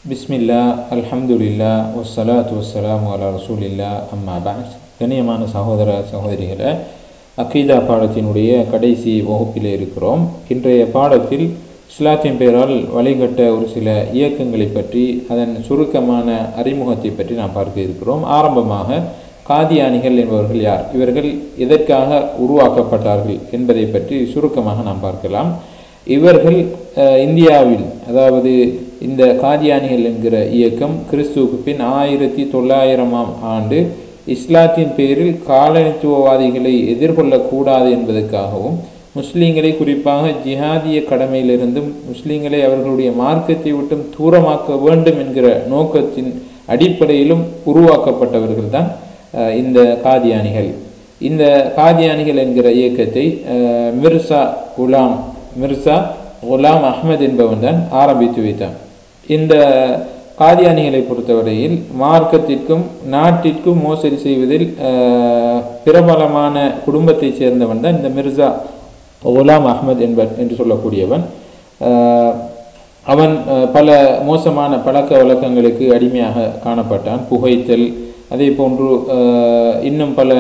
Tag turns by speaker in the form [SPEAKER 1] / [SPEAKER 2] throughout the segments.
[SPEAKER 1] பிஸ்மில்லா அல்ஹம்துலில்லா வஸ்ஸலாத்து வஸ்ஸலாமு அலா ரசூலில்லா அம்மா பாஸ் கண்ணியமான சகோதர சகோதரிகளை அக்கீதா பாடத்தினுடைய கடைசி வகுப்பில் இருக்கிறோம் இன்றைய பாடத்தில் இஸ்லாத்தின் பெயரால் வழிகட்ட ஒரு சில இயக்கங்களை பற்றி அதன் சுருக்கமான அறிமுகத்தை பற்றி நாம் பார்க்க இருக்கிறோம் ஆரம்பமாக காதியானிகள் என்பவர்கள் யார் இவர்கள் எதற்காக உருவாக்கப்பட்டார்கள் என்பதை பற்றி சுருக்கமாக நாம் பார்க்கலாம் இவர்கள் அஹ், இந்தியாவில் அதாவது இந்த காதியானிகள் என்கிற இயக்கம் கிறிஸ்துவுக்கு பின் ஆயிரத்தி தொள்ளாயிரமாம் ஆண்டு இஸ்லாத்தின் பேரில் காலனித்துவவாதிகளை எதிர்கொள்ளக்கூடாது என்பதற்காகவும் முஸ்லீம்களை குறிப்பாக ஜிஹாதிய கடமையிலிருந்தும் முஸ்லீம்களை அவர்களுடைய மார்க்கத்தை விட்டும் தூரமாக்க வேண்டும் என்கிற நோக்கத்தின் அடிப்படையிலும் உருவாக்கப்பட்டவர்கள் தான் இந்த காதியானிகள் இந்த காதியானிகள் என்கிற இயக்கத்தை அஹ், மிர்சா குலாம் மிர்சா குலாம் அஹ்மத் என்பவன் தான் ஆரம்பித்து வைத்தான் இந்த காதியானிகளை பொறுத்தவரையில் மார்க்கத்திற்கும் நாட்டிற்கும் மோசடி செய்வதில் அஹ், பிரபலமான குடும்பத்தைச் சேர்ந்தவன் தான் இந்த மிர்சா குலாம் அஹ்மத் என்ப என்று சொல்லக்கூடியவன் அஹ், அவன் அஹ், பல மோசமான பழக்க வழக்கங்களுக்கு அடிமையாக காணப்பட்டான் புகைத்தல் அதே போன்று அஹ், இன்னும் பல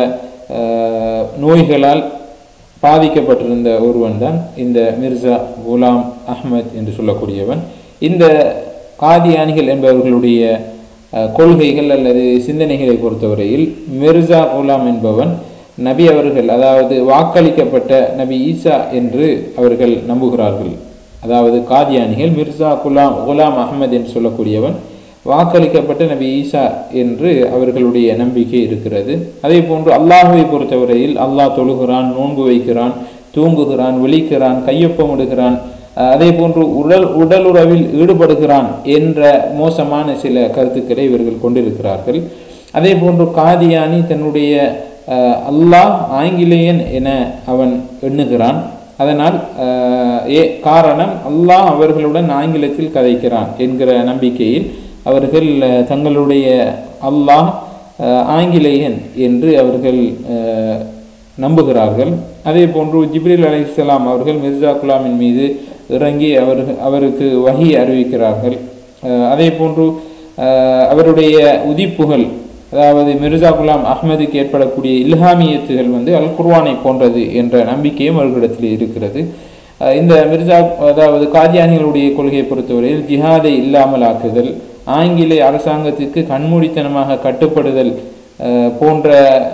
[SPEAKER 1] அஹ், நோய்களால் பாதிக்கப்பட்டிருந்த ஒருவன் தான் இந்த மிர்சா குலாம் அஹ்மத் என்று சொல்லக்கூடியவன் இந்த காதியானிகள் என்பவர்களுடைய அஹ், கொள்கைகள் அல்லது சிந்தனைகளை பொறுத்தவரையில் மிர்சா குலாம் என்பவன் நபி அவர்கள் அதாவது வாக்களிக்கப்பட்ட நபி ஈசா என்று அவர்கள் நம்புகிறார்கள் அதாவது காதியானிகள் மிர்சா குலாம் குலாம் அஹ்மத் என்று சொல்லக்கூடியவன் வாக்களிக்கப்பட்ட நபி ஈசா என்று அவர்களுடைய நம்பிக்கை இருக்கிறது அதே போன்று அல்லாஹுவை பொறுத்தவரையில் அல்லாஹ் தொழுகிறான் நோன்பு வைக்கிறான் தூங்குகிறான் விழிக்கிறான் கையொப்பமிடுகிறான் அஹ் அதே போன்று உடல் உடலுறவில் ஈடுபடுகிறான் என்ற மோசமான சில கருத்துக்களை இவர்கள் கொண்டிருக்கிறார்கள் அதே போன்று காதியானி தன்னுடைய அஹ், அல்லாஹ் ஆங்கிலேயன் என அவன் எண்ணுகிறான் அதனால் அஹ், ஏ காரணம் அல்லாஹ் அவர்களுடன் ஆங்கிலத்தில் கதைக்கிறான் என்கிற நம்பிக்கையில் அவர்கள் அஹ், தங்களுடைய அல்லாஹ் அஹ், ஆங்கிலேயன் என்று அவர்கள் அஹ், நம்புகிறார்கள் அதே போன்று ஜிப்ரில் அலைஹிஸ்ஸலாம் அவர்கள் மிர்சா குலாமின் மீது இறங்கி அவர் அவருக்கு வகி அறிவிக்கிறார்கள் அஹ், அதே போன்று அஹ், அவருடைய உதிப்புகள் அதாவது மிர்சா குலாம் அஹ்மதுக்கு ஏற்படக்கூடிய இல்ஹாமியத்துகள் வந்து அல் குர்ஆனை போன்றது என்ற நம்பிக்கையும் அவர்களிடத்தில் இருக்கிறது அஹ் இந்த மிர்சா அதாவது காதியானிகளுடைய கொள்கையை பொறுத்தவரையில் ஜிஹாதை இல்லாமல் ஆக்குதல் ஆங்கிலேய அரசாங்கத்திற்கு கண்மூடித்தனமாக கட்டுப்படுதல் அஹ் போன்ற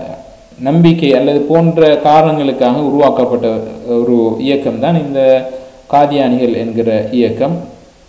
[SPEAKER 1] நம்பிக்கை அல்லது போன்ற காரணங்களுக்காக உருவாக்கப்பட்ட ஒரு இயக்கம் தான் இந்த காதியானிகள் என்கிற இயக்கம்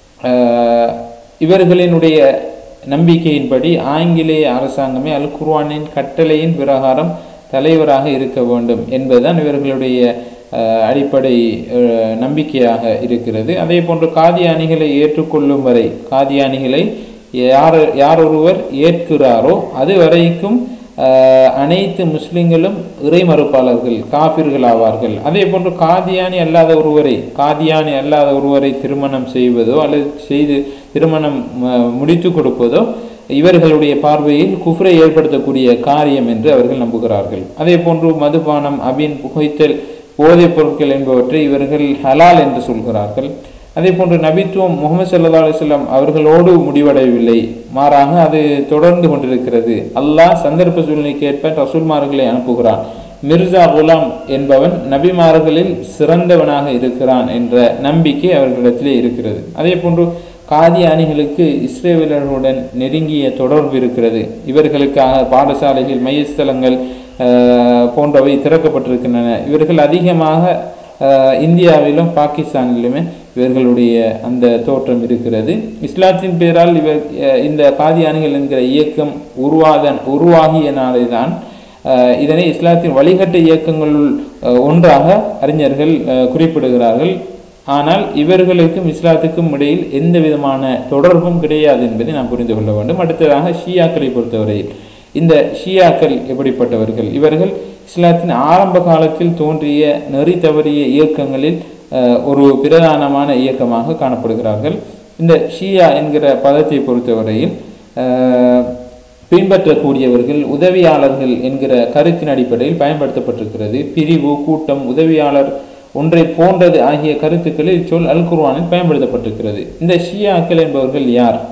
[SPEAKER 1] அஹ் இவர்களினுடைய நம்பிக்கையின்படி ஆங்கிலேய அரசாங்கமே அல் குர்ஆனின் கட்டளையின் பிரகாரம் தலைவராக இருக்க வேண்டும் என்பதுதான் இவர்களுடைய அஹ், அடிப்படை அஹ், நம்பிக்கையாக இருக்கிறது அதே போன்று காதியானிகளை ஏற்றுக்கொள்ளும் வரை காதியானிகளை யார் யார் ஒருவர் ஏற்கிறாரோ அது வரைக்கும் அஹ், அனைத்து முஸ்லிம்களும் இறை மறுப்பாளர்கள் காபிர்கள் ஆவார்கள் அதே போன்று காதியானி அல்லாத ஒருவரை காதியானி அல்லாத ஒருவரை திருமணம் செய்வதோ அல்லது செய்து திருமணம் அஹ், முடித்து கொடுப்பதோ இவர்களுடைய பார்வையில் குஃப்ரை ஏற்படுத்தக்கூடிய காரியம் என்று அவர்கள் நம்புகிறார்கள் அதே போன்று மதுபானம் அபின் புகைத்தல் போதைப் பொருட்கள் என்பவற்றை இவர்கள் ஹலால் என்று சொல்கிறார்கள் அதே போன்று நபித்துவம் முகமது சல்லா அலிஸ்லாம் அவர்களோடு முடிவடையவில்லை மாறாக அது தொடர்ந்து கொண்டிருக்கிறது அல்லாஹ் சந்தர்ப்ப சூழ்நிலைக்கேற்ப ரசூல்மார்களை அனுப்புகிறான் மிர்சா குலாம் என்பவன் நபிமார்களில் சிறந்தவனாக இருக்கிறான் என்ற நம்பிக்கை அவர்களிடத்திலே இருக்கிறது அதே போன்று காதியானிகளுக்கு இஸ்ரேலர்களுடன் நெருங்கிய தொடர்பு இருக்கிறது இவர்களுக்காக பாடசாலைகள் மையஸ்தலங்கள் அஹ், போன்றவை திறக்கப்பட்டிருக்கின்றன இவர்கள் அதிகமாக அஹ், இந்தியாவிலும் பாகிஸ்தானிலுமே இவர்களுடைய அந்த தோற்றம் இருக்கிறது இஸ்லாத்தின் பேரால் இவர் அஹ், இந்த காதியானிகள் என்கிற இயக்கம் உருவாத உருவாகிய நாளே தான் அஹ், இதனை இஸ்லாத்தின் வழிகட்ட இயக்கங்களுள் அஹ், ஒன்றாக அறிஞர்கள் அஹ், குறிப்பிடுகிறார்கள் ஆனால் இவர்களுக்கும் இஸ்லாத்துக்கும் இடையில் எந்த விதமான தொடர்பும் கிடையாது என்பதை நாம் புரிந்து கொள்ள வேண்டும் அடுத்ததாக ஷியாக்களை பொறுத்தவரையில் இந்த ஷியாக்கள் எப்படிப்பட்டவர்கள் இவர்கள் இஸ்லாத்தின் ஆரம்ப காலத்தில் தோன்றிய நெறி தவறிய இயக்கங்களில் அஹ், ஒரு பிரதானமான இயக்கமாக காணப்படுகிறார்கள் இந்த ஷியா என்கிற பதத்தை பொறுத்தவரையில் அஹ், பின்பற்றக்கூடியவர்கள் உதவியாளர்கள் என்கிற கருத்தின் அடிப்படையில் பயன்படுத்தப்பட்டிருக்கிறது பிரிவு கூட்டம் உதவியாளர் ஒன்றை போன்றது ஆகிய கருத்துக்களில் சொல் அல் குர்ஆனில் பயன்படுத்தப்பட்டிருக்கிறது இந்த ஷியாக்கள் என்பவர்கள் யார்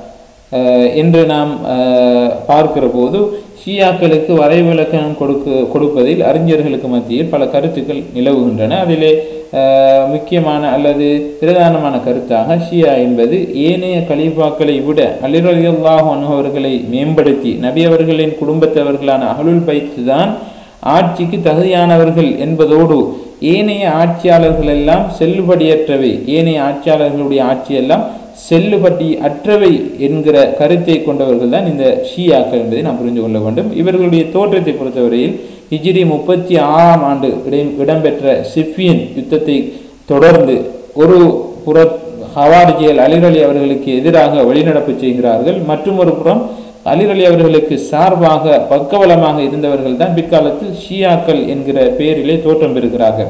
[SPEAKER 1] அஹ், என்று நாம் அஹ், பார்க்கிற போது ஷியாக்களுக்கு வரைவிலக்கணம் கொடுக்க கொடுப்பதில் அறிஞர்களுக்கு மத்தியில் பல கருத்துக்கள் நிலவுகின்றன அதிலே அஹ், முக்கியமான அல்லது பிரதானமான கருத்தாக ஷியா என்பது ஏனைய கலீஃபாக்களை விட அலிரலியல்லாஹு அனுபவர்களை மேம்படுத்தி நபி அவர்களின் குடும்பத்தவர்களான அகலுல் பைத்து தான் ஆட்சிக்கு தகுதியானவர்கள் என்பதோடு ஏனைய ஆட்சியாளர்கள் எல்லாம் செல்லுபடியற்றவை ஏனைய ஆட்சியாளர்களுடைய ஆட்சியெல்லாம் செல்லுபடி அற்றவை என்கிற கருத்தை கொண்டவர்கள் தான் இந்த ஷியாக்கள் என்பதை நாம் புரிந்து கொள்ள வேண்டும் இவர்களுடைய தோற்றத்தை பொறுத்தவரையில் ஹிஜ்ரி முப்பத்தி ஆறாம் ஆண்டு இடம் இடம்பெற்ற சிஃபியன் யுத்தத்தை தொடர்ந்து ஒரு புற ஹவாரிஜியல் அலிரலி அவர்களுக்கு எதிராக வெளிநடப்பு செய்கிறார்கள் மற்றும் ஒரு புறம் அலிரலி அவர்களுக்கு சார்பாக பக்கபலமாக இருந்தவர்கள் தான் பிற்காலத்தில் ஷியாக்கள் என்கிற பெயரிலே தோற்றம் பெறுகிறார்கள்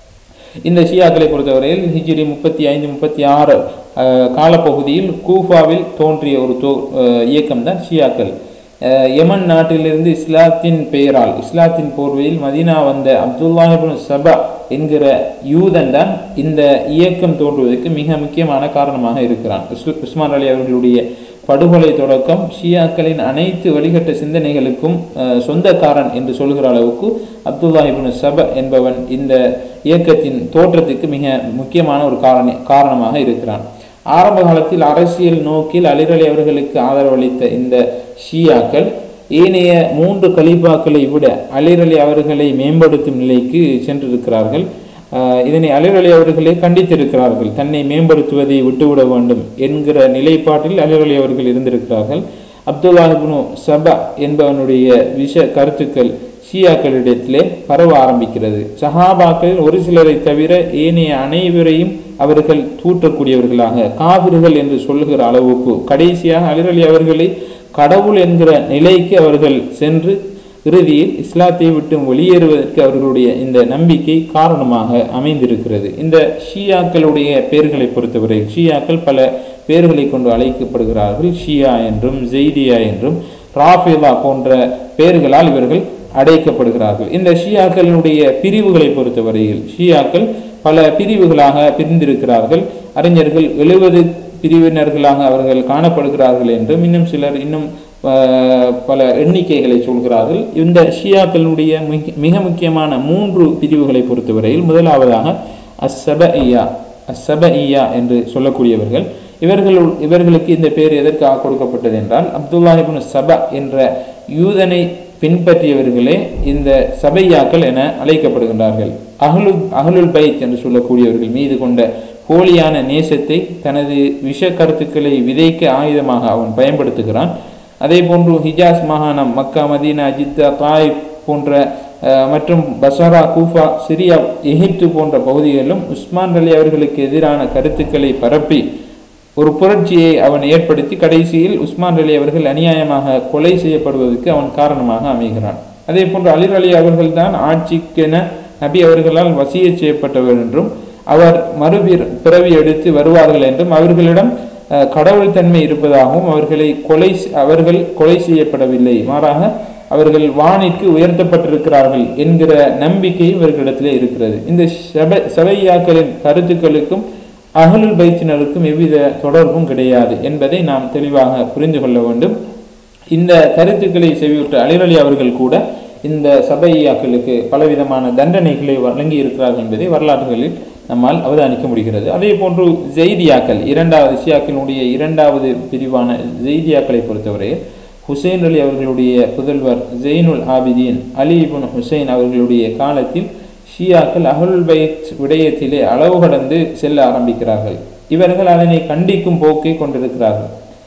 [SPEAKER 1] இந்த ஷியாக்களை பொறுத்தவரையில் ஹிஜ்ரி முப்பத்தி ஐந்து முப்பத்தி ஆறு காலப்பகுதியில் கூஃபாவில் தோன்றிய ஒரு தோ அஹ், இயக்கம் தான் ஷியாக்கள் அஹ், யமன் நாட்டிலிருந்து இஸ்லாத்தின் பெயரால் இஸ்லாத்தின் போர்வையில் மதீனா வந்த அப்துல்லாஹிபின் சபா என்கிற யூதன் தான் இந்த இயக்கம் தோன்றுவதற்கு மிக முக்கியமான காரணமாக இருக்கிறான் உஸ்- உஸ்மான் அலி அவர்களுடைய படுகொலை தொடக்கம் ஷியாக்களின் அனைத்து வழிகட்ட சிந்தனைகளுக்கும் அஹ், சொந்தக்காரன் என்று சொல்கிற அளவுக்கு அப்துல்லா இப்னு சப என்பவன் இந்த இயக்கத்தின் தோற்றத்துக்கு மிக முக்கியமான ஒரு காரண காரணமாக இருக்கிறான் ஆரம்ப காலத்தில் அரசியல் நோக்கில் அலிரலி அவர்களுக்கு ஆதரவளித்த இந்த ஷியாக்கள் ஏனைய மூன்று கலீஃபாக்களை விட அலிரலி அவர்களை மேம்படுத்தும் நிலைக்கு சென்றிருக்கிறார்கள் ஆஹ் இதனை அலிரலி அவர்களே கண்டித்திருக்கிறார்கள் தன்னை மேம்படுத்துவதை விட்டுவிட வேண்டும் என்கிற நிலைப்பாட்டில் அலிரலி அவர்கள் இருந்திருக்கிறார்கள் அப்துல்லாஹிபுனு சபா என்பவனுடைய விஷ கருத்துக்கள் ஷியாக்களிடத்திலே பரவ ஆரம்பிக்கிறது சஹாபாக்களில் ஒரு சிலரை தவிர ஏனைய அனைவரையும் அவர்கள் தூற்றக்கூடியவர்களாக காவிர்கள் என்று சொல்லுகிற அளவுக்கு கடைசியாக அலிரலி அவர்களை கடவுள் என்கிற நிலைக்கு அவர்கள் சென்று இறுதியில் இஸ்லாத்தை விட்டு வெளியேறுவதற்கு அவர்களுடைய இந்த நம்பிக்கை காரணமாக அமைந்திருக்கிறது இந்த ஷியாக்களுடைய பெயர்களை பொறுத்தவரை ஷியாக்கள் பல பெயர்களை கொண்டு அழைக்கப்படுகிறார்கள் ஷியா என்றும் ஜெய்தியா என்றும் ராஃபிலா போன்ற பெயர்களால் இவர்கள் அழைக்கப்படுகிறார்கள் இந்த ஷியாக்களினுடைய பிரிவுகளை பொறுத்தவரையில் ஷியாக்கள் பல பிரிவுகளாக பிரிந்திருக்கிறார்கள் அறிஞர்கள் எழுபது பிரிவினர்களாக அவர்கள் காணப்படுகிறார்கள் என்றும் இன்னும் சிலர் இன்னும் ஆஹ், பல எண்ணிக்கைகளை சொல்கிறார்கள் இந்த ஷியாக்களுடைய மிக மிக முக்கியமான மூன்று பிரிவுகளை பொறுத்தவரையில் முதலாவதாக அஸ்ஸபஇயா அஸ்ஸபஇயா என்று சொல்லக்கூடியவர்கள் இவர்கள் இவர்களுக்கு இந்த பெயர் எதற்காக கொடுக்கப்பட்டது என்றால் அப்துல்லா இப்னு சபா என்ற யூதனை பின்பற்றியவர்களே இந்த சபையாக்கள் என அழைக்கப்படுகின்றார்கள் அஹ்லு அஹ்லுல் பைத் என்று சொல்லக்கூடியவர்கள் மீது கொண்ட போலியான நேசத்தை தனது விஷ கருத்துக்களை விதைக்க ஆயுதமாக அவன் பயன்படுத்துகிறான் அதே போன்று ஹிஜாஸ் மாகாணம் மக்கா மதீனா ஜித்தா தாயிப் போன்ற அஹ், மற்றும் பசரா கூஃபா சிரியா எகிப்து போன்ற பகுதிகளிலும் உஸ்மான் அலி அவர்களுக்கு எதிரான கருத்துக்களை பரப்பி ஒரு புரட்சியை அவன் ஏற்படுத்தி கடைசியில் உஸ்மான் அலி அவர்கள் அநியாயமாக கொலை செய்யப்படுவதற்கு அவன் காரணமாக அமைகிறான் அதே போன்று அலிர் அலி அவர்கள்தான் ஆட்சிக்கென நபி அவர்களால் வசிய செய்யப்பட்டவர் என்றும் அவர் மறுபிற பிறவி எடுத்து வருவார்கள் என்றும் அவர்களிடம் அஹ், கடவுள் தன்மை இருப்பதாகவும் அவர்களை கொலை செ- அவர்கள் கொலை செய்யப்படவில்லை மாறாக அவர்கள் வானிற்கு உயர்த்தப்பட்டிருக்கிறார்கள் என்கிற நம்பிக்கை இவர்களிடத்திலே இருக்கிறது இந்த சபை சபையாக்களின் கருத்துக்களுக்கும் அகலுல் பைத்தினருக்கும் எவ்வித தொடர்பும் கிடையாது என்பதை நாம் தெளிவாக புரிந்து கொள்ள வேண்டும் இந்த கருத்துக்களை செவியுற்ற அலிரலி அவர்கள் கூட இந்த சபையாக்களுக்கு பலவிதமான தண்டனைகளை வழங்கி இருக்கிறார்கள் என்பதை வரலாற்றுகளில் நம்மால் அவதானிக்க முடிகிறது அதே போன்று ஜெய்தியாக்கள் இரண்டாவது ஷியாக்களினுடைய இரண்டாவது பிரிவான ஜெய்தியாக்களை பொறுத்தவரையில் ஹுசைன் அலி அவர்களுடைய புதல்வர் ஜெயினுல் ஆபிதீன் அலி இப்னு ஹுசைன் அவர்களுடைய காலத்தில் ஷியாக்கள் அஹுல் பைத் விடயத்திலே அளவு கடந்து செல்ல ஆரம்பிக்கிறார்கள் இவர்கள் அதனை கண்டிக்கும் போக்கை கொண்டிருக்கிறார்கள்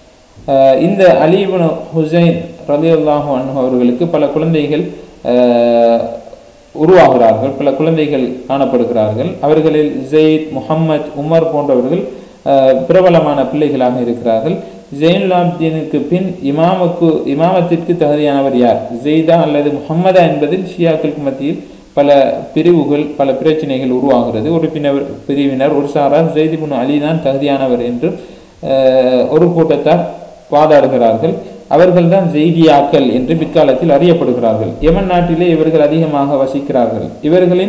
[SPEAKER 1] அஹ் இந்த அலி இப்னு ஹுசைன் ரலியல்லாஹு அன்ஹு அவர்களுக்கு பல குழந்தைகள் அஹ், உருவாகிறார்கள் பல குழந்தைகள் காணப்படுகிறார்கள் அவர்களில் ஜெயித் முஹம்மத் உமர் போன்றவர்கள் அஹ், பிரபலமான பிள்ளைகளாக இருக்கிறார்கள் ஜெயின்லாப்தீனுக்கு பின் இமாமுக்கு இமாமத்திற்கு தகுதியானவர் யார் ஜெய்தா அல்லது முஹம்மதா என்பதில் ஷியாக்களுக்கு மத்தியில் பல பிரிவுகள் பல பிரச்சனைகள் உருவாகிறது ஒரு பின்னர் பிரிவினர் ஒரு சாரார் ஜெய்திபுன் அலி தான் தகுதியானவர் என்று அஹ், ஒரு கூட்டத்தார் வாதாடுகிறார்கள் அவர்கள்தான் ஜெய்தியாக்கள் என்று பிற்காலத்தில் அறியப்படுகிறார்கள் யமன் நாட்டிலே இவர்கள் அதிகமாக வசிக்கிறார்கள் இவர்களின்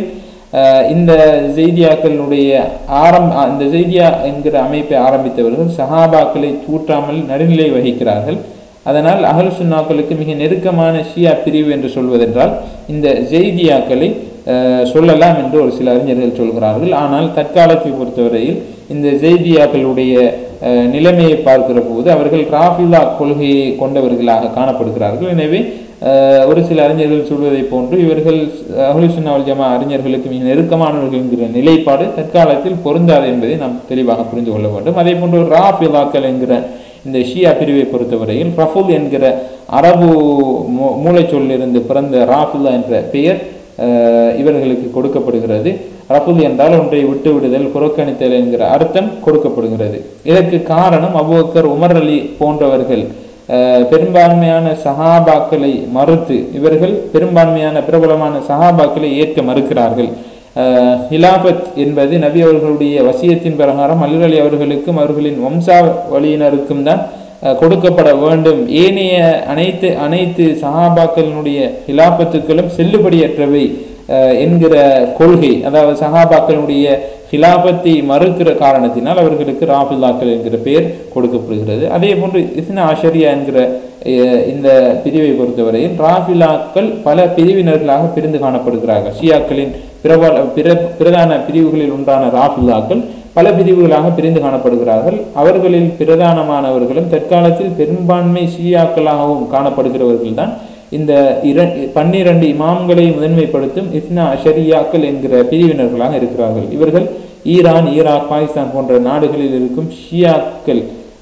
[SPEAKER 1] அஹ் இந்த ஜெய்தியாக்களுடைய ஆரம் இந்த ஜெய்தியா என்கிற அமைப்பை ஆரம்பித்தவர்கள் சஹாபாக்களை தூற்றாமல் நடுநிலை வகிக்கிறார்கள் அதனால் அகல் சுன்னாக்களுக்கு மிக நெருக்கமான ஷியா பிரிவு என்று சொல்வதென்றால் இந்த ஜெய்தியாக்களை அஹ், சொல்லலாம் என்று ஒரு சில அறிஞர்கள் சொல்கிறார்கள் ஆனால் தற்காலத்தை பொறுத்தவரையில் இந்த ஜெய்தியாக்களுடைய அஹ், நிலைமையை பார்க்கிற போது அவர்கள் ராஃபிலா கொள்கையை கொண்டவர்களாக காணப்படுகிறார்கள் எனவே அஹ், ஒரு சில அறிஞர்கள் சொல்வதை போன்று இவர்கள் அஹ்லுசுன்னாவல் ஜமா அறிஞர்களுக்கு மிக நெருக்கமானவர்கள் என்கிற நிலைப்பாடு தற்காலத்தில் பொருந்தாது என்பதை நாம் தெளிவாக புரிந்து கொள்ள வேண்டும் அதே போன்று ராஃபிலாக்கள் என்கிற இந்த ஷியா பிரிவை பொறுத்தவரையில் ரஃபுல் என்கிற அரபு மூ- மூளைச்சொல்லிருந்து பிறந்த ராஃபிலா என்ற பெயர் அஹ், இவர்களுக்கு கொடுக்கப்படுகிறது ரஃபுல் என்றால் ஒன்றை விட்டு விடுதல் புறக்கணித்தல் என்கிற அர்த்தம் கொடுக்கப்படுகிறது இதற்கு காரணம் அபூபக்கர் உமர் அலி போன்றவர்கள் அஹ், பெரும்பான்மையான சஹாபாக்களை மறுத்து இவர்கள் பெரும்பான்மையான பிரபலமான சஹாபாக்களை ஏற்க மறுக்கிறார்கள் அஹ், ஹிலாபத் என்பது நபி அவர்களுடைய வசியத்தின் பிரகாரம் அல்லு அலி அவர்களுக்கும் அவர்களின் வம்சாவளியினருக்கும் தான் அஹ், கொடுக்கப்பட வேண்டும் ஏனைய அனைத்து அனைத்து சஹாபாக்களினுடைய ஹிலாபத்துக்களும் செல்லுபடியற்றவை அஹ், என்கிற கொள்கை அதாவது சஹாபாக்களுடைய ஹிலாபத்தை மறுக்கிற காரணத்தினால் அவர்களுக்கு ராஃபில்லாக்கள் என்கிற பெயர் கொடுக்கப்படுகிறது அதே போன்று இஸ்னா ஆஷரியா என்கிற அஹ், இந்த பிரிவை பொறுத்தவரையில் ராஃபிலாக்கள் பல பிரிவினர்களாக பிரிந்து காணப்படுகிறார்கள் ஷியாக்களின் பிரபல பிற பிரதான பிரிவுகளில் ஒன்றான ராஃபில்லாக்கள் பல பிரிவுகளாக பிரிந்து காணப்படுகிறார்கள் அவர்களில் பிரதானமானவர்களும் தற்காலத்தில் பெரும்பான்மை ஷியாக்களாகவும் காணப்படுகிறவர்கள் தான் இந்த இர பன்னிரண்டு இமாம்களை முதன்மைப்படுத்தும் இஸ்னா ஷரியாக்கள் என்கிற பிரிவினர்களாக இருக்கிறார்கள் இவர்கள் ஈரான் ஈராக் பாகிஸ்தான் போன்ற நாடுகளில் இருக்கும் ஷியாக்கள்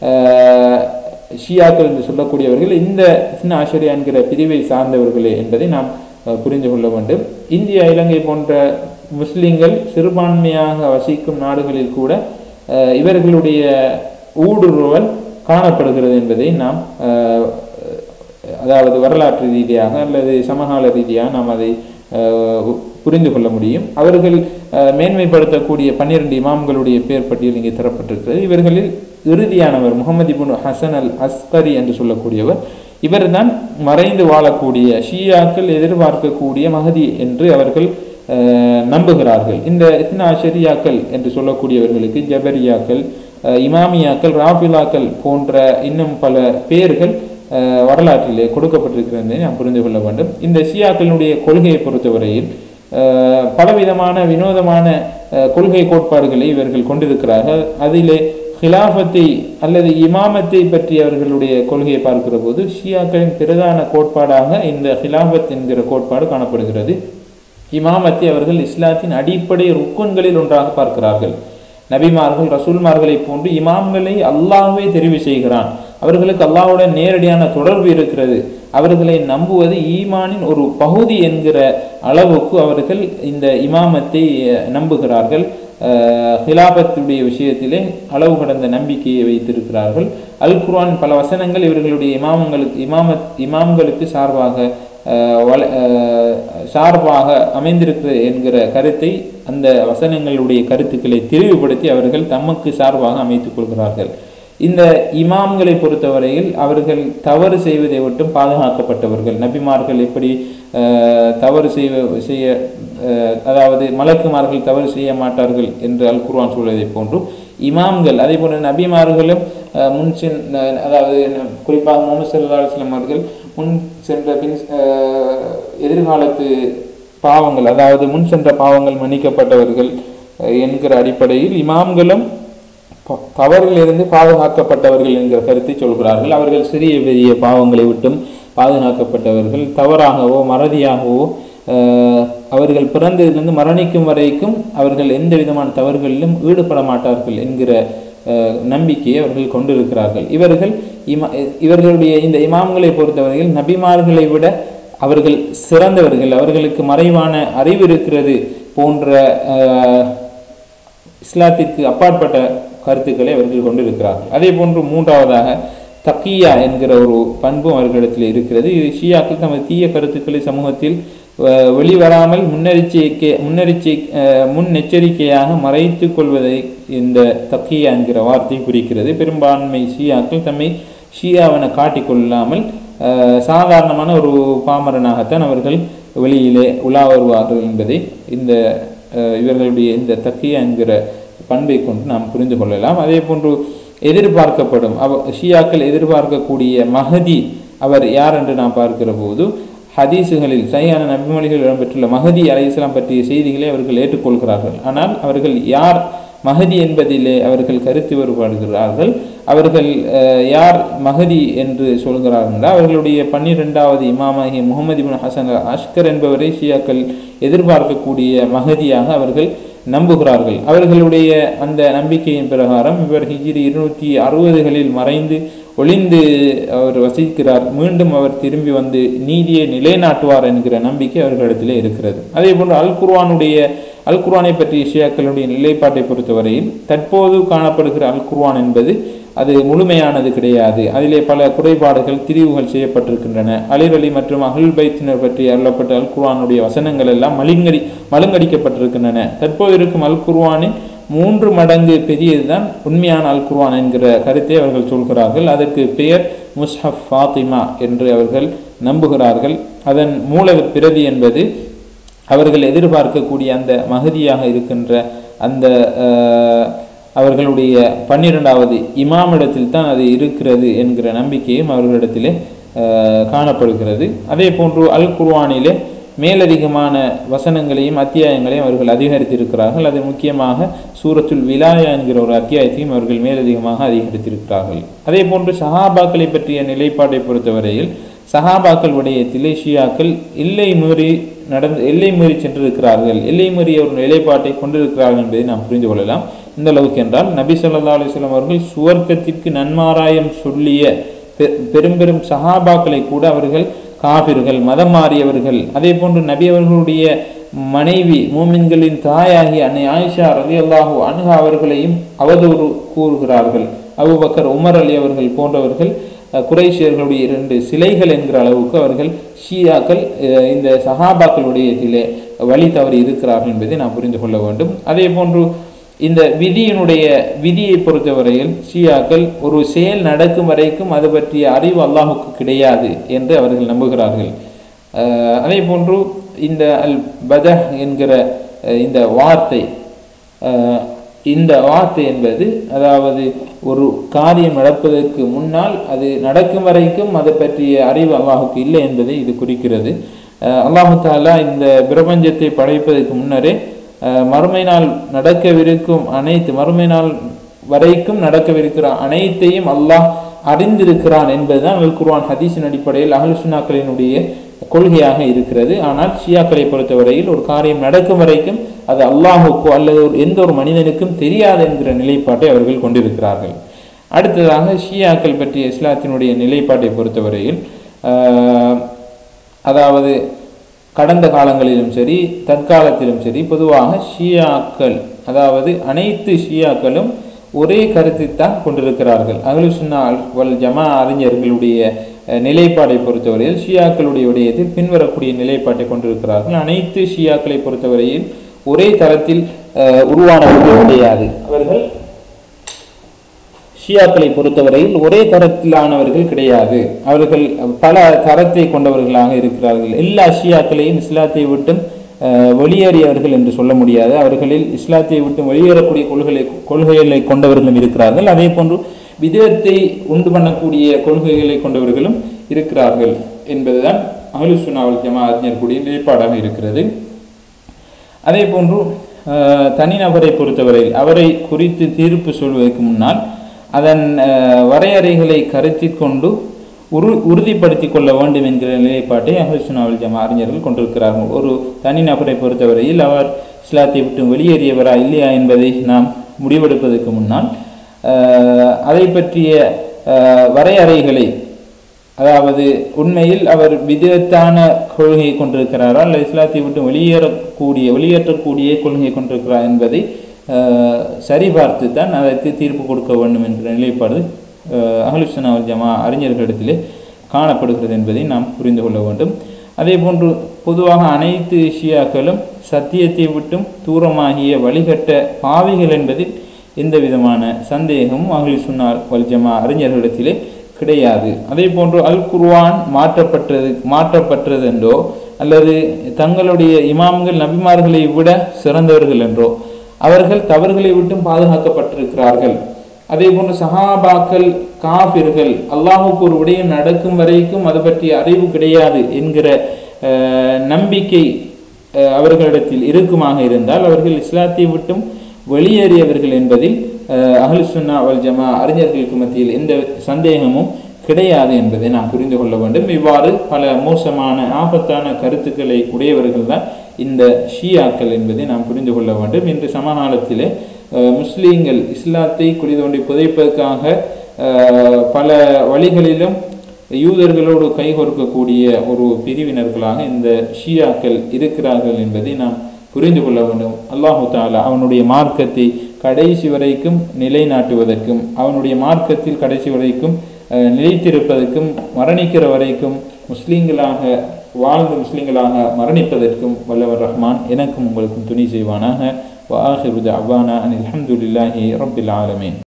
[SPEAKER 1] ஆஹ், ஷியாக்கள் என்று சொல்லக்கூடியவர்கள் இந்த இஸ்னா ஷரியா என்கிற பிரிவை சார்ந்தவர்களே என்பதை நாம் அஹ், புரிந்து கொள்ள வேண்டும் இந்தியா இலங்கை போன்ற முஸ்லிம்கள் சிறுபான்மையாக வசிக்கும் நாடுகளில் கூட அஹ், இவர்களுடைய ஊடுருவல் காணப்படுகிறது என்பதை நாம் அஹ், அதாவது வரலாற்று ரீதியாக அல்லது சமகால ரீதியாக நாம் அதை அஹ், புரிந்து கொள்ள முடியும் அவர்கள் அஹ், மேன்மைப்படுத்தக்கூடிய பன்னிரண்டு இமாம்களுடைய பேர் பட்டியல் இங்கே தரப்பட்டிருக்கிறது இவர்களில் இறுதியானவர் Muhammad ibn Hasan al Askari என்று சொல்லக்கூடியவர் இவர்தான் மறைந்து வாழக்கூடிய ஷியாக்கள் எதிர்பார்க்கக்கூடிய மகதி என்று அவர்கள் அஹ், நம்புகிறார்கள் இந்த இஸ்னா ஷரியாக்கள் என்று சொல்லக்கூடியவர்களுக்கு ஜபரியாக்கள் அஹ், இமாமியாக்கள் ராஃபிலாக்கள் போன்ற இன்னும் பல பெயர்கள் அஹ், வரலாற்றிலே கொடுக்கப்பட்டிருக்கிறது நாம் புரிந்து கொள்ள வேண்டும் இந்த ஷியாக்களினுடைய கொள்கையை பொறுத்தவரையில் அஹ், பலவிதமான வினோதமான அஹ், கொள்கை கோட்பாடுகளை இவர்கள் கொண்டிருக்கிறார்கள் அதிலே ஹிலாஃபத்தை அல்லது இமாமத்தை பற்றி அவர்களுடைய கொள்கையை பார்க்கிற போது ஷியாக்களின் பிரதான கோட்பாடாக இந்த ஹிலாஃபத் என்கிற கோட்பாடு காணப்படுகிறது இமாமத்தை அவர்கள் இஸ்லாத்தின் அடிப்படை ருக்குன்களில் ஒன்றாக பார்க்கிறார்கள் நபிமார்கள் ரசூல்மார்களை போன்று இமாம்களை அல்லாஹ்வே தெரிவு செய்கிறான் அவர்களுக்கு அல்லாஹ்வுடன் நேரடியான தொடர்பு இருக்கிறது அவர்களை நம்புவது ஈமானின் ஒரு பகுதி என்கிற அளவுக்கு அவர்கள் இந்த இமாமத்தை அஹ், நம்புகிறார்கள் அஹ், ஹிலாபத்துடைய விஷயத்திலே அளவு கடந்த நம்பிக்கையை வைத்திருக்கிறார்கள் அல் குர்ஆன் பல வசனங்கள் இவர்களுடைய இமாமங்களுக்கு இமாமத் இமாம்களுக்கு சார்பாக அஹ், வல- அஹ், சார்பாக அமைந்திருக்கிறது என்கிற கருத்தை அந்த வசனங்களுடைய கருத்துக்களை தெளிவுபடுத்தி அவர்கள் தமக்கு சார்பாக அமைத்துக் கொள்கிறார்கள் இந்த இமாம்களை பொறுத்தவரையில் அவர்கள் தவறு செய்வதை விட்டும் பாதுகாக்கப்பட்டவர்கள் நபிமார்கள் எப்படி அஹ், தவறு செய்வ செய்ய அஹ், அதாவது மலக்குமார்கள் தவறு செய்ய மாட்டார்கள் என்று அல் குர்ஆன் சொல்வதை போன்று இமாம்கள் அதே போன்ற நபிமார்களும் அஹ், முன் சென் அஹ், அதாவது ந- குறிப்பாக முகமது சல்லா அலுவலம் அவர்கள் முன் சென்ற பின் அஹ், எதிர்காலத்து பாவங்கள் அதாவது முன் சென்ற பாவங்கள் மன்னிக்கப்பட்டவர்கள் அஹ், என்கிற அடிப்படையில் இமாம்களும் ப- தவறிலிருந்து பாதுகாக்கப்பட்டவர்கள் என்கிற கருத்தை சொல்கிறார்கள் அவர்கள் சிறிய பெரிய பாவங்களை விட்டும் பாதுகாக்கப்பட்டவர்கள் தவறாகவோ மறதியாகவோ அஹ், அவர்கள் பிறந்ததிலிருந்து மரணிக்கும் வரைக்கும் அவர்கள் எந்த விதமான தவறுகளிலும் ஈடுபட மாட்டார்கள் என்கிற அஹ், நம்பிக்கையை அவர்கள் கொண்டிருக்கிறார்கள் இவர்கள் இமா இவர்களுடைய இந்த இமாம்களை பொறுத்தவரையில் நபிமார்களை விட அவர்கள் சிறந்தவர்கள் அவர்களுக்கு மறைவான அறிவு இருக்கிறது போன்ற அஹ், இஸ்லாத்திற்கு அப்பாற்பட்ட கருத்துக்களை அவர்கள் கொண்டிருக்கிறார்கள் அதே போன்று மூன்றாவதாக தக்கியா என்கிற ஒரு பண்பும் அவர்களிடத்தில் இருக்கிறது இது ஷியாக்கள் தமது தீய கருத்துக்களை சமூகத்தில் அஹ், வெளிவராமல் முன்னெச்சரிக்கை முன்னெச்சரிக்கை அஹ், முன்னெச்சரிக்கையாக மறைத்து கொள்வதை இந்த தக்கியா என்கிற வார்த்தை குறிக்கிறது பெரும்பான்மை ஷியாக்கள் தம்மை ஷியாவென காட்டிக்கொள்ளாமல் அஹ், சாதாரணமான ஒரு பாமரனாகத்தான் அவர்கள் வெளியிலே உலா வருவார்கள் என்பதை இந்த அஹ், இவர்களுடைய இந்த தக்கியா என்கிற பண்பை கொண்டு நாம் புரிந்து கொள்ளலாம் அதே போன்று எதிர்பார்க்கப்படும் அவ ஷியாக்கள் எதிர்பார்க்கக்கூடிய மஹதி அவர் யார் என்று நாம் பார்க்கிற போது ஹதீஸுகளில் சரியான நபிமொழிகள் இடம்பெற்றுள்ள மஹதி அலைஹிஸ்ஸலாம் பற்றிய செய்திகளை அவர்கள் ஏற்றுக்கொள்கிறார்கள் ஆனால் அவர்கள் யார் மஹதி என்பதிலே அவர்கள் கருத்து வேறுபடுகிறார்கள் அவர்கள் அஹ், யார் மஹதி என்று சொல்கிறார்கள் என்றால் அவர்களுடைய பன்னிரெண்டாவது இமாமாகிய முகமது இப்னு ஹசன் அல் அஷ்கர் என்பவரை ஷியாக்கள் எதிர்பார்க்கக்கூடிய மஹதியாக அவர்கள் நம்புகிறார்கள் அவர்களுடைய அந்த நம்பிக்கையின் பிரகாரம் இவர் ஹிஜ்ரி இருநூற்றி அறுபதுகளில் மறைந்து ஒளிந்து அவர் வசிக்கிறார் மீண்டும் அவர் திரும்பி வந்து நீதியை நிலைநாட்டுவார் என்கிற நம்பிக்கை அவர்களிடத்திலே இருக்கிறது அதே போன்று அல் குர்ஆனுடைய அல் குர்ஆனை பற்றிய ஷியாக்களுடைய நிலைப்பாட்டை பொறுத்தவரையில் தற்போது காணப்படுகிற அல் குர்ஆன் என்பது அது முழுமையானது கிடையாது அதிலே பல குறைபாடுகள் திரிவுகள் செய்யப்பட்டிருக்கின்றன அலிரலி மற்றும் அகல் பைத்தினர் பற்றி அருளப்பட்ட அல் குர்ஆனுடைய வசனங்கள் எல்லாம் மலிங்கடி மழுங்கடிக்கப்பட்டிருக்கின்றன தற்போது இருக்கும் அல் குர்ஆனின் மூன்று மடங்கு பெரியதுதான் உண்மையான அல் குர்ஆன் என்கிற கருத்தை அவர்கள் சொல்கிறார்கள் அதற்கு பெயர் முஸ்ஹப் ஃபாத்திமா என்று அவர்கள் நம்புகிறார்கள் அதன் மூல பிரதி என்பது அவர்கள் எதிர்பார்க்கக்கூடிய அந்த மகதியாக இருக்கின்ற அந்த அஹ், அவர்களுடைய பன்னிரெண்டாவது இமாமிடத்தில் தான் அது இருக்கிறது என்கிற நம்பிக்கையும் அவர்களிடத்திலே அஹ், காணப்படுகிறது அதே போன்று அல் குர்ஆனிலே மேலதிகமான வசனங்களையும் அத்தியாயங்களையும் அவர்கள் அதிகரித்திருக்கிறார்கள் அது முக்கியமாக சூரத்துல் விலாயா என்கிற ஒரு அத்தியாயத்தையும் அவர்கள் மேலதிகமாக அதிகரித்திருக்கிறார்கள் அதே போன்று சஹாபாக்களை பற்றிய நிலைப்பாட்டை பொறுத்தவரையில் சஹாபாக்கள் விடயத்திலே ஷியாக்கள் எல்லை மீறி நடந்து எல்லை மீறி சென்றிருக்கிறார்கள் எல்லை மீறிய ஒரு நிலைப்பாட்டை கொண்டிருக்கிறார்கள் என்பதை நாம் புரிந்து கொள்ளலாம் இந்த அளவுக்கு என்றால் நபி ஸல்லல்லாஹு அலைஹி வஸல்லம் அவர்கள் சுவர்க்கத்திற்கு நன்மாராயம் சொல்லிய பெ- பெரும் பெரும் சஹாபாக்களை கூட அவர்கள் காபிர்கள் மதம் மாறியவர்கள் அதே போன்று நபி அவர்களுடைய மனைவி மூமின்களின் தாயாகிய அன்னை ஆயிஷா ரலியல்லாஹு அன்ஹா அவர்களையும் அவதூறு கூறுகிறார்கள் அபூபக்கர் உமர் அலி அவர்கள் போன்றவர்கள் அஹ், குறைஷியர்களுடைய இரண்டு சிலைகள் என்கிற அளவுக்கு அவர்கள் ஷியாக்கள் அஹ், இந்த சஹாபாக்களுடைய இதிலே வழி தவறி இருக்கிறார்கள் என்பதை நாம் புரிந்து கொள்ள வேண்டும் அதே போன்று இந்த விதியினுடைய விதியை பொறுத்தவரையில் ஷியாக்கள் ஒரு செயல் நடக்கும் வரைக்கும் அது பற்றிய அறிவு அல்லாஹுக்கு கிடையாது என்று அவர்கள் நம்புகிறார்கள் அஹ், அதே போன்று இந்த அல் பதஹ் என்கிற அஹ், இந்த வார்த்தை அஹ், இந்த வார்த்தை என்பது அதாவது ஒரு காரியம் நடப்பதற்கு முன்னால் அது நடக்கும் வரைக்கும் அதை பற்றிய அறிவு அல்லாஹுக்கு இல்லை என்பதை இது குறிக்கிறது அஹ், அல்லாஹு தாலா இந்த பிரபஞ்சத்தை படைப்பதற்கு முன்னரே அஹ், மறுமை நாள் நடக்கவிருக்கும் அனைத்து மறுமை நாள் வரைக்கும் நடக்கவிருக்கிற அனைத்தையும் அல்லாஹ் அறிந்திருக்கிறான் என்பதுதான் அல் குர்ஆன் ஹதீஸின் அடிப்படையில் அகல் சுன்னாக்களினுடைய கொள்கையாக இருக்கிறது ஆனால் ஷியாக்களை பொறுத்தவரையில் ஒரு காரியம் நடக்கும் வரைக்கும் அது அல்லாஹுக்கோ அல்லது ஒரு எந்த ஒரு மனிதனுக்கும் தெரியாது என்கிற நிலைப்பாட்டை அவர்கள் கொண்டிருக்கிறார்கள் அடுத்ததாக ஷியாக்கள் பற்றிய இஸ்லாத்தினுடைய நிலைப்பாட்டை பொறுத்தவரையில் ஆஹ், அதாவது கடந்த காலங்களிலும் சரி தற்காலத்திலும் சரி பொதுவாக ஷியாக்கள் அதாவது அனைத்து ஷியாக்களும் ஒரே கருத்தை தான் கொண்டிருக்கிறார்கள் அகலு சுன்னா வல் ஜமா அறிஞர்களுடைய அஹ், நிலைப்பாடை பொறுத்தவரையில் ஷியாக்களுடைய விடயத்தில் பின்வரக்கூடிய நிலைப்பாட்டை கொண்டிருக்கிறார்கள் அனைத்து ஷியாக்களை பொறுத்தவரையில் ஒரே தரத்தில் அஹ், உருவானவர்கள் கிடையாது அவர்கள் ஷியாக்களை பொறுத்தவரையில் ஒரே தரத்திலானவர்கள் கிடையாது அவர்கள் பல தரத்தை கொண்டவர்களாக இருக்கிறார்கள் எல்லா ஷியாக்களையும் இஸ்லாத்தை விட்டும் அஹ், வெளியேறியவர்கள் என்று சொல்ல முடியாது அவர்களில் இஸ்லாத்தை விட்டு வெளியேறக்கூடிய கொள்கைகளை கொள்கைகளை கொண்டவர்களும் இருக்கிறார்கள் அதே போன்று விதத்தை உண்டு பண்ணக்கூடிய கொள்கைகளை கொண்டவர்களும் இருக்கிறார்கள் என்பதுதான் அஹ்லு சுன்னாவல் ஜமா அறிஞர்களுடைய நிலைப்பாடாக இருக்கிறது அதே போன்று அஹ், தனிநபரை பொறுத்தவரையில் அவரை குறித்து தீர்ப்பு சொல்வதற்கு முன்னால் அதன் அஹ், வரையறைகளை கருத்தில் கொண்டு உரு உறுதிப்படுத்திக் கொள்ள வேண்டும் என்கிற நிலைப்பாட்டை அஹ்லுசுனாவல் ஜமா அறிஞர்கள் கொண்டிருக்கிறார்கள் ஒரு தனிநபரை பொறுத்தவரையில் அவர் இஸ்லாத்தை விட்டு வெளியேறியவரா இல்லையா என்பதை நாம் முடிவெடுப்பதற்கு முன்னால் அஹ், அதை பற்றிய அஹ், வரையறைகளை அதாவது உண்மையில் அவர் விதத்தான கொள்கையை கொண்டிருக்கிறாரா அல்ல இஸ்லாத்தை விட்டு வெளியேறக்கூடிய வெளியேற்றக்கூடிய கொள்கையை கொண்டிருக்கிறார் என்பதை அஹ், சரிபார்த்து தான் அதற்கு தீர்ப்பு கொடுக்க வேண்டும் என்ற நிலைப்பாடு அஹலுசனாவல் ஜமா அறிஞர்களிடத்திலே காணப்படுகிறது என்பதை நாம் புரிந்து கொள்ள வேண்டும் அதே போன்று பொதுவாக அனைத்து ஷியாக்களும் சத்தியத்தை விட்டும் தூரமாகிய வழிகட்ட பாவிகள் என்பதில் எந்த விதமான சந்தேகமும் அகலி சுன்னார் வல் ஜமா அறிஞர்களிடத்திலே கிடையாது அதே போன்று அல் குர்ஆன் மாற்றப்பட்டது மாற்றப்பட்டது என்றோ அல்லது தங்களுடைய இமாம்கள் நபிமார்களை விட சிறந்தவர்கள் என்றோ அவர்கள் தவறுகளை விட்டும் பாதுகாக்கப்பட்டிருக்கிறார்கள் அதே போன்று சஹாபாக்கள் காபிர்கள் அல்லாஹுக்கு ஒரு விடயம் நடக்கும் வரைக்கும் அது பற்றிய அறிவு கிடையாது என்கிற அஹ், நம்பிக்கை அஹ், அவர்களிடத்தில் இருக்குமாக இருந்தால் அவர்கள் இஸ்லாத்தை விட்டும் வெளியேறியவர்கள் என்பதில் அஹ், அஹ்லுஸ் சுன்னா வல் ஜமா அறிஞர்களுக்கு மத்தியில் எந்த சந்தேகமும் கிடையாது என்பதை நாம் புரிந்து கொள்ள வேண்டும் இவ்வாறு பல மோசமான ஆபத்தான கருத்துக்களை உடையவர்கள் தான் இந்த ஷியாக்கள் என்பதை நாம் புரிந்து கொள்ள வேண்டும் இன்று சமகாலத்திலே அஹ், முஸ்லீம்கள் இஸ்லாத்தை குடிதோண்டி புதைப்பதற்காக அஹ், பல வழிகளிலும் யூதர்களோடு கைகோர்க்கக்கூடிய ஒரு பிரிவினர்களாக இந்த ஷியாக்கள் இருக்கிறார்கள் என்பதை நாம் புரிந்து கொள்ள வேண்டும் அல்லாஹு தாலா அவனுடைய மார்க்கத்தை கடைசி வரைக்கும் நிலைநாட்டுவதற்கும் அவனுடைய மார்க்கத்தில் கடைசி வரைக்கும் அஹ், நிலைத்திருப்பதற்கும் மரணிக்கிற வரைக்கும் முஸ்லீம்களாக வாழ்ந்த முஸ்லீம்களாக மரணிப்பதற்கும் வல்லவர் ரஹ்மான் எனக்கும் உங்களுக்கும் துணை செய்வானாக وآخر دعوانا أن الحمد لله رب العالمين